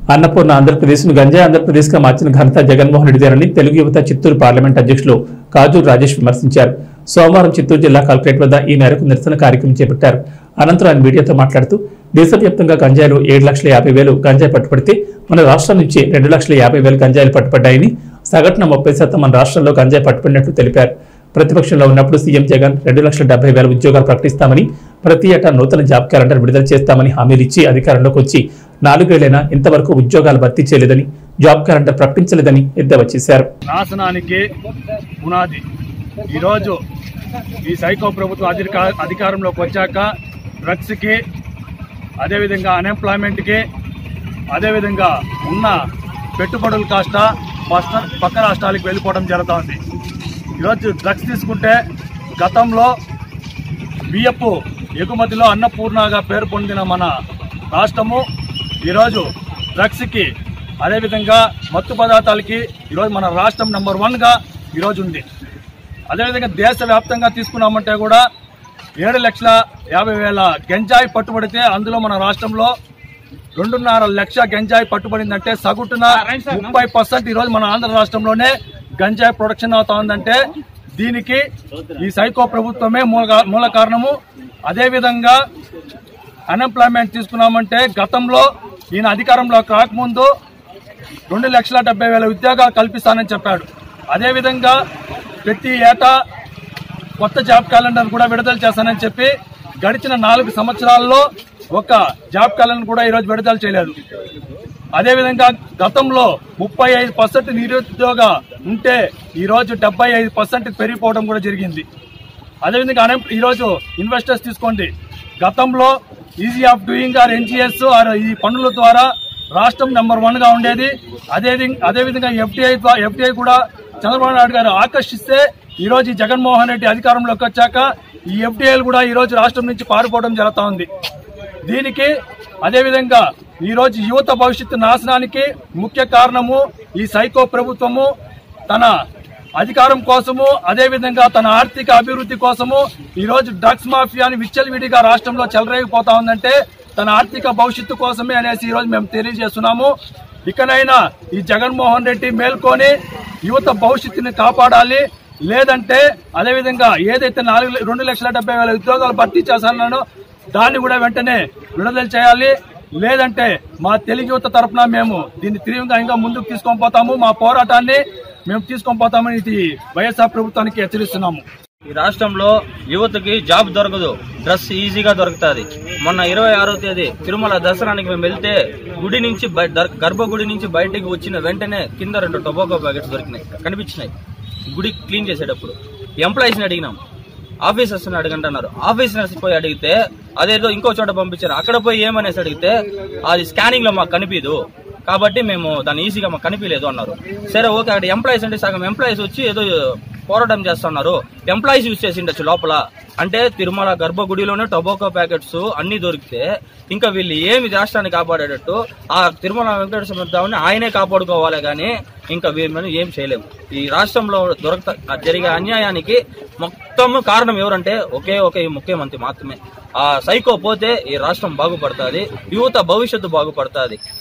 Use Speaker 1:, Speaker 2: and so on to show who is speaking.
Speaker 1: అన్నపూర్ణ ఆంధ్రప్రదేశ్ ను గంజాయి ఆంధ్రప్రదేశ్ గా మార్చిన ఘనత జగన్మోహన్ రెడ్డిదేనని తెలుగు యువత చిత్తూరు పార్లమెంట్ అధ్యక్షులు కాజూరు రాజేష్ విమర్శించారు సోమవారం చిత్తూరు జిల్లా కలెక్టరేట్ వద్ద ఈ మేరకు నిరసన కార్యక్రమం చేపట్టారు అనంతరం ఆయన మీడియాతో మాట్లాడుతూ దేశవ్యాప్తంగా గంజాయిలు ఏడు లక్షల యాభై వేలు గంజాయి పట్టుబడితే మన రాష్ట్రం నుంచి రెండు లక్షల యాభై వేలు గంజాయిలు పట్టుబడ్డాయని సగటున ముప్పై శాతం మన రాష్ట్రంలో గంజాయి పట్టుబడినట్లు తెలిపారు ప్రతిపక్షంలో ఉన్నప్పుడు సీఎం జగన్ రెండు లక్షల డెబ్బై వేల ఉద్యోగాలు ప్రకటిస్తామని ప్రతి ఏటా నూతన జాబ్ క్యాలెండర్ విడుదల చేస్తామని హామీలు ఇచ్చి అధికారంలోకి వచ్చి నాలుగేళ్లైనా ఇంతవరకు ఉద్యోగాలు భర్తీ చేయలేదని జాబ్ క్యాలెండర్ ప్రకటించలేదని ఎద్దేవా చేశారు
Speaker 2: నాశనానికి పునాది ఈరోజు ఈ సైకో ప్రభుత్వం అధిక అధికారంలోకి వచ్చాక డ్రగ్స్కి అదేవిధంగా అన్ఎంప్లాయ్మెంట్కి అదేవిధంగా ఉన్న పెట్టుబడుల కాస్త పక్క పక్క రాష్ట్రాలకు వెళ్ళిపోవడం జరుగుతోంది ఈరోజు డ్రగ్స్ తీసుకుంటే గతంలో బియ్యపు ఎగుమతిలో అన్నపూర్ణగా పేరు పొందిన మన రాష్ట్రము ఈరోజు డ్రగ్స్కి అదేవిధంగా మత్తు పదార్థాలకి ఈరోజు మన రాష్ట్రం నెంబర్ వన్గా ఈరోజు ఉంది అదేవిధంగా దేశవ్యాప్తంగా తీసుకున్నామంటే కూడా ఏడు లక్షల యాభై వేల గంజాయి పట్టుబడితే అందులో మన రాష్ట్రంలో రెండున్నర లక్ష గంజాయి పట్టుబడిందంటే సగటున ముప్పై పర్సెంట్ ఈరోజు మన ఆంధ్ర రాష్ట్రంలోనే గంజాయి ప్రొడక్షన్ అవుతా ఉందంటే దీనికి ఈ సైకో ప్రభుత్వమే మూల మూల కారణము అదేవిధంగా అన్ఎంప్లాయ్మెంట్ తీసుకున్నామంటే గతంలో ఈయన అధికారంలో రాకముందు రెండు లక్షల డెబ్బై వేల ఉద్యోగాలు కల్పిస్తానని చెప్పాడు అదేవిధంగా ప్రతి ఏటా కొత్త జాబ్ క్యాలెండర్ కూడా విడుదల చేస్తానని చెప్పి గడిచిన నాలుగు సంవత్సరాల్లో ఒక జాబ్ క్యాలెండర్ కూడా ఈరోజు విడుదల చేయలేదు అదేవిధంగా గతంలో ముప్పై ఐదు పర్సెంట్ నిరుద్యోగ ఉంటే ఈరోజు డెబ్బై ఐదు పర్సెంట్ పెరిగిపోవడం కూడా జరిగింది అదేవిధంగా అనే ఈరోజు ఇన్వెస్టర్స్ తీసుకోండి గతంలో ఈజీ ఆఫ్ డూయింగ్ ఆర్ ఎన్జిఎస్ ఆర్ ఈ పన్నుల ద్వారా రాష్ట్రం నెంబర్ వన్ గా ఉండేది అదే అదేవిధంగా ఎఫ్డిఐ ఎఫ్డిఐ కూడా చంద్రబాబు నాయుడు గారు ఆకర్షిస్తే ఈ రోజు ఈ జగన్మోహన్ రెడ్డి అధికారంలోకి వచ్చాక ఈ ఎఫ్డిఐలు కూడా ఈ రోజు రాష్ట్రం నుంచి పారిపోవడం జరుగుతా ఉంది దీనికి అదేవిధంగా ఈ రోజు యువత భవిష్యత్తు నాశనానికి ముఖ్య కారణము ఈ సైకో ప్రభుత్వము తన అధికారం కోసము అదేవిధంగా తన ఆర్థిక అభివృద్ధి కోసము ఈ రోజు డ్రగ్స్ మాఫియాని విచ్చలవిడిగా రాష్ట్రంలో చెలరేగిపోతా ఉందంటే తన ఆర్థిక భవిష్యత్తు కోసమే అనేసి ఈ రోజు మేము తెలియజేస్తున్నాము ఇకనైనా ఈ జగన్మోహన్ రెడ్డి మేల్కొని యువత భవిష్యత్తుని కాపాడాలి లేదంటే అదేవిధంగా ఏదైతే నాలుగు రెండు లక్షల డెబ్బై వేల ఉద్యోగాలు భర్తీ చేశానో దాన్ని కూడా వెంటనే విడుదల చేయాలి లేదంటే మా తెలుగు యువత తరపున మేము దీన్ని తీవ్రంగా ఇంకా ముందుకు తీసుకొని పోతాము మా పోరాటాన్ని మేము తీసుకొని పోతామని ఇది వైఎస్ఆర్ ప్రభుత్వానికి హెచ్చరిస్తున్నాము
Speaker 3: ఈ రాష్ట్రంలో యువతకి జాబ్ దొరకదు డ్రెస్ ఈజీగా దొరుకుతుంది మొన్న ఇరవై ఆరో తేదీ తిరుమల దసరానికి మేము వెళ్తే గుడి నుంచి బయ- దర్- గర్భగుడి నుంచి బయటికి వచ్చిన వెంటనే కింద రెండు టొబాకో ప్యాకెట్స్ దొరికినాయి కనిపించినాయి గుడి క్లీన్ చేసేటప్పుడు ఎంప్లాయీస్ని అడిగినాం ఆఫీసర్స్ని అడగండి అన్నారు ఆఫీసర్స్ పోయి అడిగితే అదేదో ఇంకో చోట పంపించారు అక్కడ పోయి ఏమనేసి అడిగితే అది స్కానింగ్ లో మాకు కనిపించదు కాబట్టి మేము దాన్ని ఈజీగా మాకు కనిపించలేదు అన్నారు సరే ఓకే అక్కడ ఎంప్లాయీస్ అంటే సగం ఎంప్లాయీస్ వచ్చి ఏదో పోరాటం చేస్తున్నారు ఎంప్లాయీస్ యూజ్ చేసి ఉండొచ్చు లోపల అంటే తిరుమల గర్భగుడిలోనే టొబాకో ప్యాకెట్స్ అన్ని దొరికితే ఇంకా వీళ్ళు ఏమి రాష్ట్రాన్ని కాపాడేటట్టు ఆ తిరుమల వెంకటేశ్వర స్వామిని ఆయనే కాపాడుకోవాలి కానీ ఇంకా వీళ్ళని ఏం చేయలేము ఈ రాష్ట్రంలో దొరక జరిగే అన్యాయానికి మొత్తం కారణం ఎవరంటే ఒకే ఒకే ఈ ముఖ్యమంత్రి మాత్రమే ఆ సైకో పోతే ఈ రాష్ట్రం బాగుపడుతుంది యువత భవిష్యత్తు బాగుపడుతుంది